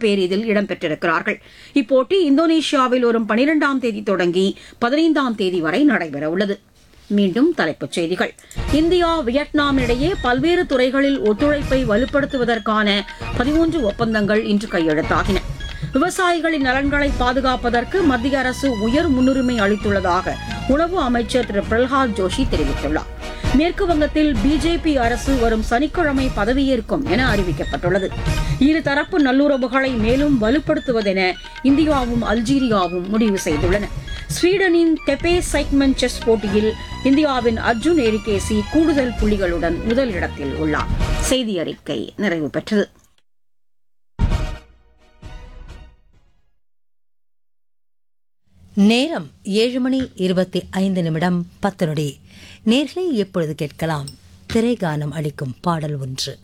பேர் இதில் இடம்பெற்றிருக்கிறார்கள் இப்போட்டி இந்தோனேஷியாவில் வரும் பனிரெண்டாம் தேதி தொடங்கி பதினைந்தாம் தேதி வரை நடைபெறவுள்ளது மீண்டும் தலைப்புச் செய்திகள் இந்தியா வியட்நாம் இடையே பல்வேறு துறைகளில் ஒத்துழைப்பை வலுப்படுத்துவதற்கான பதிமூன்று ஒப்பந்தங்கள் இன்று கையெழுத்தாகின விவசாயிகளின் நலன்களை பாதுகாப்பதற்கு மத்திய அரசு உயர் முன்னுரிமை அளித்துள்ளதாக உணவு அமைச்சர் திரு பிரல்ஹாத் ஜோஷி தெரிவித்துள்ளார் மேற்கு வங்கத்தில் பிஜேபி அரசு வரும் சனிக்கிழமை பதவியேற்கும் என அறிவிக்கப்பட்டுள்ளது இருதரப்பு நல்லுறவுகளை மேலும் வலுப்படுத்துவதென இந்தியாவும் அல்ஜீரியாவும் முடிவு செய்துள்ளன ஸ்வீடனின் தெபே சைக்மன் செஸ் போட்டியில் இந்தியாவின் அர்ஜுன் எரிகேசி கூடுதல் புள்ளிகளுடன் முதலிடத்தில் உள்ளார் செய்தி அறிக்கை நிறைவு பெற்றது நேரம் ஏழு மணி இருபத்தி ஐந்து நிமிடம் பத்து நொடி நேர்களை எப்பொழுது கேட்கலாம் திரைகானம் அளிக்கும் பாடல் ஒன்று